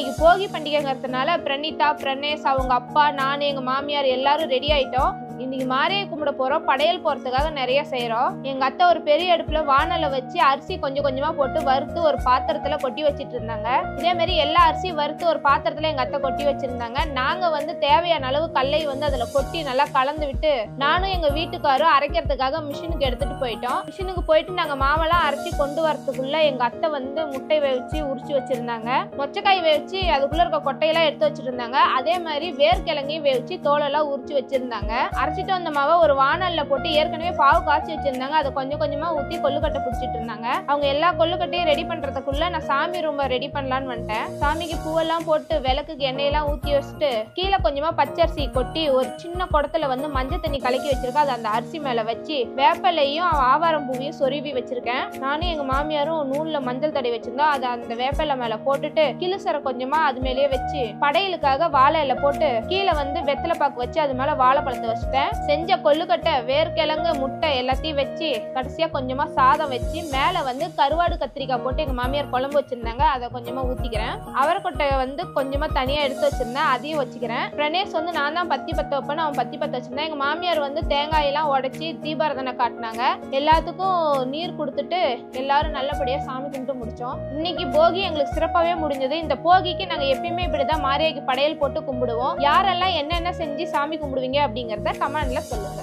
இன்னைக்கு போகி பண்டிகைங்கிறதுனால பிரணீதா பிரணேஷ் அவங்க அப்பா நான் எங்க மாமியார் எல்லாரும் ரெடி ஆயிட்டோம் இன்னைக்கு மாரியை கும்பிட போறோம் படையல் போறதுக்காக நிறைய செய்றோம் எங்க அத்தை ஒரு பெரிய அடுப்புல வானலை வச்சு அரிசி கொஞ்சம் கொஞ்சமா போட்டு வறுத்து ஒரு பாத்திரத்துல கொட்டி வச்சிட்டு இருந்தாங்க இதே மாதிரி எல்லா அரிசியும் வறுத்து ஒரு பாத்திரத்துல எங்க அத்தை கொட்டி வச்சிருந்தாங்க நாங்க வந்து தேவையான அளவு கல்லை வந்து அதுல கொட்டி நல்லா கலந்து விட்டு நானும் எங்க வீட்டுக்காரும் அரைக்கிறதுக்காக மிஷினுக்கு எடுத்துட்டு போயிட்டோம் மிஷினுக்கு போயிட்டு நாங்க மாவெல்லாம் அரைச்சி கொண்டு வரதுக்குள்ள எங்க அத்தை வந்து முட்டை வேவிச்சு உரிச்சு வச்சிருந்தாங்க மொச்சக்காய் வேவிச்சு அதுக்குள்ள இருக்க கொட்டையெல்லாம் எடுத்து வச்சிருந்தாங்க அதே மாதிரி வேர்க்கிழங்கையும் வேவிச்சு தோலெல்லாம் உரிச்சு வச்சிருந்தாங்க அரைச்சிட்டு வந்த மாவை ஒரு வானல்ல போட்டு ஏற்கனவே பாவு காய்ச்சி வச்சிருந்தாங்க அதை கொஞ்சம் கொஞ்சமா ஊத்தி கொள்ளுக்கட்டை பிடிச்சிட்டு இருந்தாங்க அவங்க எல்லா கொள்ளுக்கட்டையும் ரெடி பண்றதுக்குள்ள நான் சாமி ரூம ரெடி பண்ணலான்னு வந்துட்டேன் சாமிக்கு பூவெல்லாம் போட்டு விளக்குக்கு எண்ணெயெல்லாம் ஊத்தி வச்சுட்டு கீழே கொஞ்சமா பச்சரிசி கொட்டி ஒரு சின்ன குடத்துல வந்து மஞ்சள் தண்ணி கலக்கி வச்சிருக்கேன் அதை அந்த அரிசி மேல வச்சு வேப்பிலையும் ஆவாரம் பூவையும் சொருவி வச்சிருக்கேன் நானும் எங்க மாமியாரும் நூல்ல மஞ்சள் தடவி வச்சிருந்தோம் அதை அந்த வேப்பிலை மேல போட்டுட்டு கிளுசரை கொஞ்சமா அது மேலேயே வச்சு படையலுக்காக வாழை இலை போட்டு கீழே வந்து வெத்தலை பாக்கு வச்சு அது மேல வாழைப்பழத்தை வச்சுட்டேன் செஞ்ச கொள்ளுக்கட்டை வேர்க்கிழங்கு முட்டை எல்லாத்தையும் வச்சு கடைசியா கொஞ்சமா சாதம் வச்சு மேல வந்து கருவாடு கத்திரிக்காய் போட்டு எங்க மாமியார் குழம்பு வச்சிருந்தாங்க அதை கொஞ்சமா ஊத்திக்கிறேன் அவரைக்கொட்டையை வந்து கொஞ்சமா தனியா எடுத்து வச்சிருந்தேன் அதையும் வச்சுக்கிறேன் பிரணேஷ் வந்து நான் தான் பத்தி பத்த வைப்பேன்னு அவன் பத்தி பத்த வச்சிருந்தேன் எங்க மாமியார் வந்து தேங்காயெல்லாம் உடைச்சி தீபாரதனை காட்டினாங்க எல்லாத்துக்கும் நீர் கொடுத்துட்டு எல்லாரும் நல்லபடியா சாமி கும்பிட்டு முடிச்சோம் இன்னைக்கு போகி எங்களுக்கு சிறப்பாவே முடிஞ்சது இந்த போகிக்கு நாங்க எப்பயுமே இப்படிதான் மாரியாக்கு படையல் போட்டு கும்பிடுவோம் யாரெல்லாம் என்னென்ன செஞ்சு சாமி கும்பிடுவீங்க அப்படிங்கறத கமெண்ட்ல சொல்லுங்க